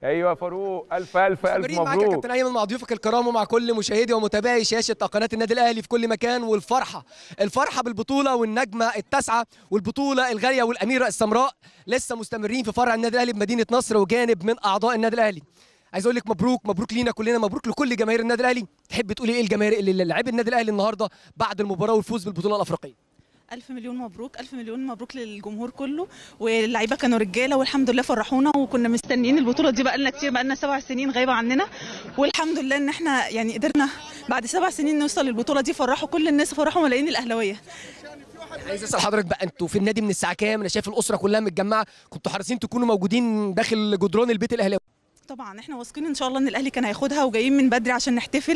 ايوه فاروق الف الف الف مستمرين معاك يا مبروك كابتن ايمن مع ضيوفك الكرام ومع كل مشاهدي ومتابعي شاشه قناه النادي الاهلي في كل مكان والفرحه الفرحه بالبطوله والنجمه التاسعه والبطوله الغاليه والاميره السمراء لسه مستمرين في فرع النادي الاهلي بمدينه نصر وجانب من اعضاء النادي الاهلي عايز اقول لك مبروك مبروك لينا كلنا مبروك لكل جماهير النادي الاهلي تحب تقولي ايه الجماهير اللي لعب النادي الاهلي النهارده بعد المباراه والفوز بالبطوله الافريقيه ألف مليون مبروك ألف مليون مبروك للجمهور كله واللعيبة كانوا رجالة والحمد لله فرحونا وكنا مستنيين البطولة دي بقالنا كتير بقالنا سبع سنين غايبة عننا والحمد لله إن احنا يعني قدرنا بعد سبع سنين نوصل للبطولة دي فرحوا كل الناس فرحوا ملايين الأهلاوية عايز اسال حضرتك بقى انتوا في النادي من الساعه كام انا شايف الاسره كلها متجمعه كنتوا حريصين تكونوا موجودين داخل جدران البيت الاهلاوي طبعا احنا واثقين ان شاء الله ان الاهلي كان هياخدها وجايين من بدري عشان نحتفل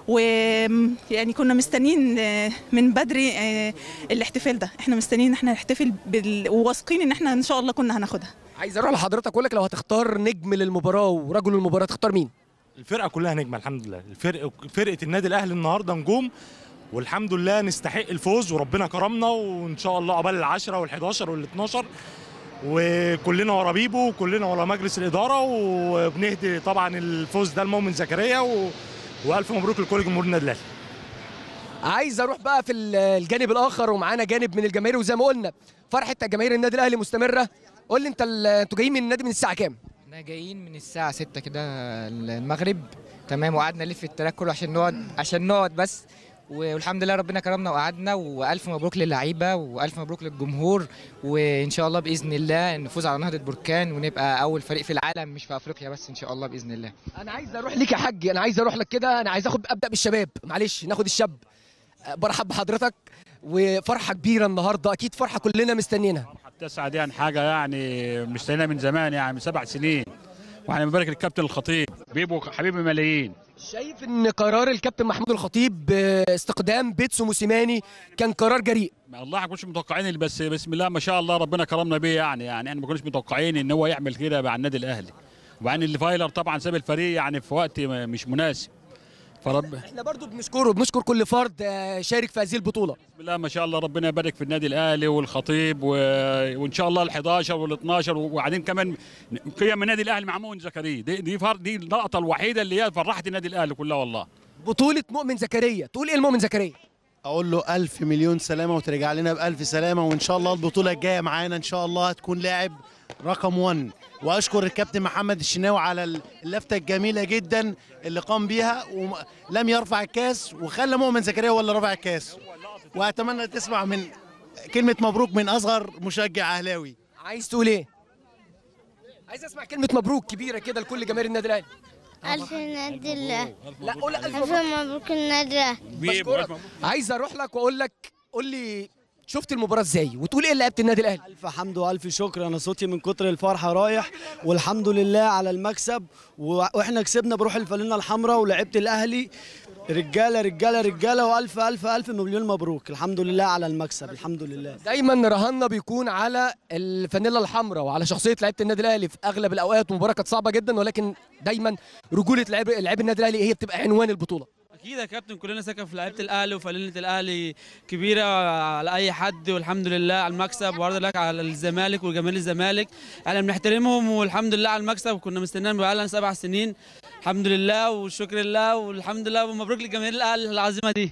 ويعني كنا مستنيين آه، من بدري آه، الاحتفال ده احنا مستنيين ان احنا نحتفل بال... وواثقين ان احنا ان شاء الله كنا هناخدها عايز اروح لحضرتك اقول لك لو هتختار نجم للمباراه ورجل المباراه تختار مين الفرقه كلها نجمه الحمد لله الفرق فرقه النادي الاهلي النهارده نجوم والحمد لله نستحق الفوز وربنا كرمنا وان شاء الله عقبال العشرة وال11 وال12 وكلنا ورا بيبو وكلنا ورا مجلس الاداره وبنهدي طبعا الفوز ده لمؤمن زكريا و... والف مبروك لكل جمهور النادي الاهلي عايز اروح بقى في ال- الجانب الاخر ومعانا جانب من الجماهير وزي ما قلنا فرحه جماهير النادي الاهلي مستمره قول لي انت ال- انتوا جايين من النادي من الساعه كام احنا جايين من الساعة 6 كده المغرب تمام وقعدنا نلف التراك كله عشان نقعد عشان نقعد بس والحمد لله ربنا كرمنا وقعدنا والف مبروك للعيبه والف مبروك للجمهور وان شاء الله باذن الله نفوز على نهضه بركان ونبقى اول فريق في العالم مش في افريقيا بس ان شاء الله باذن الله انا عايز اروح ليك يا حاج انا عايز اروح لك كده انا عايز اخد ابدا بالشباب معلش ناخد الشاب أه، برحب بحضرتك وفرحه كبيره النهارده اكيد فرحه كلنا مستنيينها التسعة دي يعني حاجة يعني مستنينا من زمان يعني من سبع سنين واحنا بنبارك للكابتن الخطيب بيبو حبيب ملايين شايف ان قرار الكابتن محمود الخطيب باستقدام بيتسو موسيماني كان قرار جريء ما الله ما كناش متوقعين اللي بس بسم الله ما شاء الله ربنا كرمنا بيه يعني يعني احنا ما كناش متوقعين ان هو يعمل كده مع النادي الاهلي وبعدين اللي فايلر طبعا ساب الفريق يعني في وقت م- مش مناسب فرب احنا برضو بنشكره بنشكر كل فرد آه، شارك في هذه البطوله بسم الله ما شاء الله ربنا يبارك في النادي الاهلي والخطيب و... وان شاء الله ال11 وال12 وبعدين كمان قيم النادي الاهلي مع مؤمن زكريا دي دي, فر... دي اللقطه الوحيده اللي هي فرحت النادي الاهلي كلها والله بطوله مؤمن زكريا تقول ايه لمؤمن زكريا اقول له الف مليون سلامه وترجع لنا بالف سلامه وان شاء الله البطوله الجايه معانا ان شاء الله هتكون لاعب رقم 1 واشكر الكابتن محمد الشناوي على اللفته الجميله جدا اللي قام بيها ولم يرفع الكاس وخلى مؤمن زكريا هو اللي رفع الكاس واتمنى تسمع من كلمه مبروك من اصغر مشجع اهلاوي عايز تقول ايه عايز اسمع كلمه مبروك كبيره كده لكل جماهير النادي الاهلي ألف نادي الله لا قول ألف ألف مبروك. مبروك النادي الله بشكرك. عايز اروح لك واقول لك قول لي شفت المباراه ازاي وتقول ايه اللي لعيبه النادي الاهلي ألف حمد وألف شكر أنا صوتي من كتر الفرحة رايح والحمد لله على المكسب و- وإحنا كسبنا بروح الفانلة الحمراء ولعبت الأهلي رجالة رجالة رجالة وألف ألف ألف مليون مبروك الحمد لله على المكسب الحمد لله دايما رهاننا بيكون على الفانيلا الحمراء وعلى شخصيه لعيبه النادي الاهلي في اغلب الاوقات المباراه كانت صعبه جدا ولكن دايما رجوله لعيب لعيب النادي الاهلي هي بتبقى عنوان البطوله اكيد يا كابتن كلنا ثقه في لعيبه الاهلي وفانلة الاهلي كبيره على اي حد والحمد لله على المكسب وعرض لك على الزمالك وجماهير الزمالك احنا بنحترمهم والحمد لله على المكسب كنا مستنيين بقالنا سبع سنين الحمد لله والشكر لله والحمد لله ومبروك لجماهير الاهلي العظيمه دي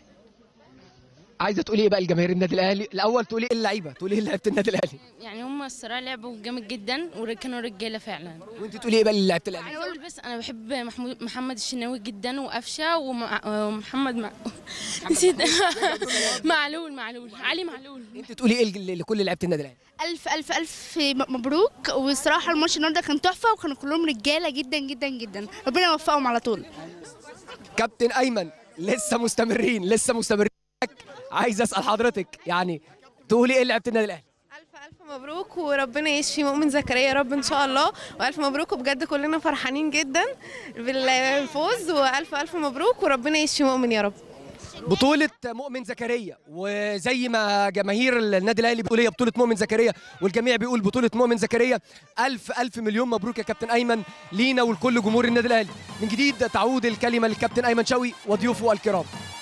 عايزه تقولي ايه بقى لجماهير النادي الاهلي الاول تقولي ايه اللعيبه تقولي ايه لعيبه النادي الاهلي يعني هم الصراحة لعبوا جامد جدا وكانوا رجالة فعلا وانت تقولي ايه بقى لعيبه الاهلي أنا أقول بس أنا بحب محمود محمد الشناوي جدا وقفشة ومع- ومحمد مع... نسيت معلول معلول علي معلول انت تقولي ايه ل- لكل لعيبه النادي الاهلي ألف ألف ألف مبروك والصراحة الماتش النهاردة كان تحفة وكانوا كلهم رجالة جدا جدا جدا ربنا يوفقهم على طول كابتن ايمن لسه مستمرين لسه مستمرين عايز اسال حضرتك يعني تقولي ايه لعيبه النادي الاهلي ألف مبروك وربنا يشفي مؤمن زكريا يا رب إن شاء الله وألف مبروك وبجد كلنا فرحانين جدا بالفوز وألف ألف مبروك وربنا يشفي مؤمن يا رب بطولة مؤمن زكريا وزي ما جماهير النادي الاهلي بتقول هي بطولة مؤمن زكريا والجميع بيقول بطولة مؤمن زكريا ألف ألف مليون مبروك يا كابتن أيمن لينا ولكل جمهور النادي الاهلي من جديد تعود الكلمة للكابتن أيمن شوقي وضيوفه الكرام